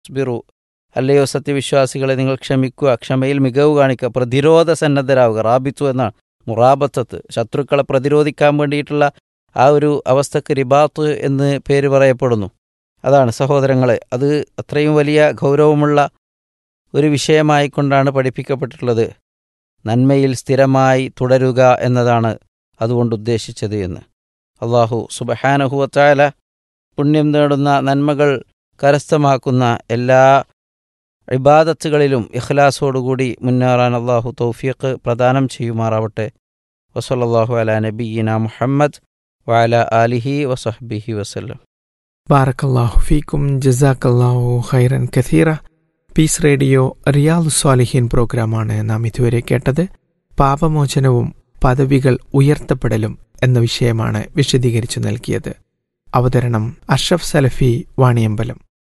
ബിറു അല്ലയോ സത്യവിശ്വാസികളെ നിങ്ങൾ ക്ഷമിക്കുക ക്ഷമയിൽ മികവ് കാണിക്കുക പ്രതിരോധ സന്നദ്ധരാവുക റാബിത്തു എന്നാണ് മുറാബത്തത്ത് ശത്രുക്കളെ പ്രതിരോധിക്കാൻ വേണ്ടിയിട്ടുള്ള ആ ഒരു അവസ്ഥക്ക് റിബാത്ത് എന്ന് പേര് പറയപ്പെടുന്നു അതാണ് സഹോദരങ്ങളെ അത് അത്രയും വലിയ ഗൗരവമുള്ള ഒരു വിഷയമായിക്കൊണ്ടാണ് പഠിപ്പിക്കപ്പെട്ടിട്ടുള്ളത് നന്മയിൽ സ്ഥിരമായി തുടരുക എന്നതാണ് അതുകൊണ്ട് ഉദ്ദേശിച്ചത് എന്ന് അള്ളാഹു സുബഹാനഹുവത്തായ പുണ്യം നേടുന്ന നന്മകൾ കരസ്ഥമാക്കുന്ന എല്ലാ ഇബാദത്തുകളിലും ഇഖ്ലാസോടുകൂടി മുന്നേറാൻ അള്ളാഹു തൗഫീഖ് പ്രദാനം ചെയ്യുമാറാവട്ടെ വസല്ലാഹു അല നബീന മുഹമ്മദ് വഅല ആലിഹി വസഹ്ബിഹി വസല്ലം ബാറക്കല്ലാഹു ഫീക്കും ജസാക്കല്ലാഹു ഖൈറൻ കഥീറ പീസ് റേഡിയോ റിയാദ് സ്വാലിഹീൻ പ്രോഗ്രാമാണ് നാം ഇതുവരെ കേട്ടത് പാപമോചനവും പദവികൾ ഉയർത്തപ്പെടലും എന്ന വിഷയമാണ് വിശദീകരിച്ചു നൽകിയത് അവതരണം അഷ്റഫ് സലഫി വാണിയമ്പലം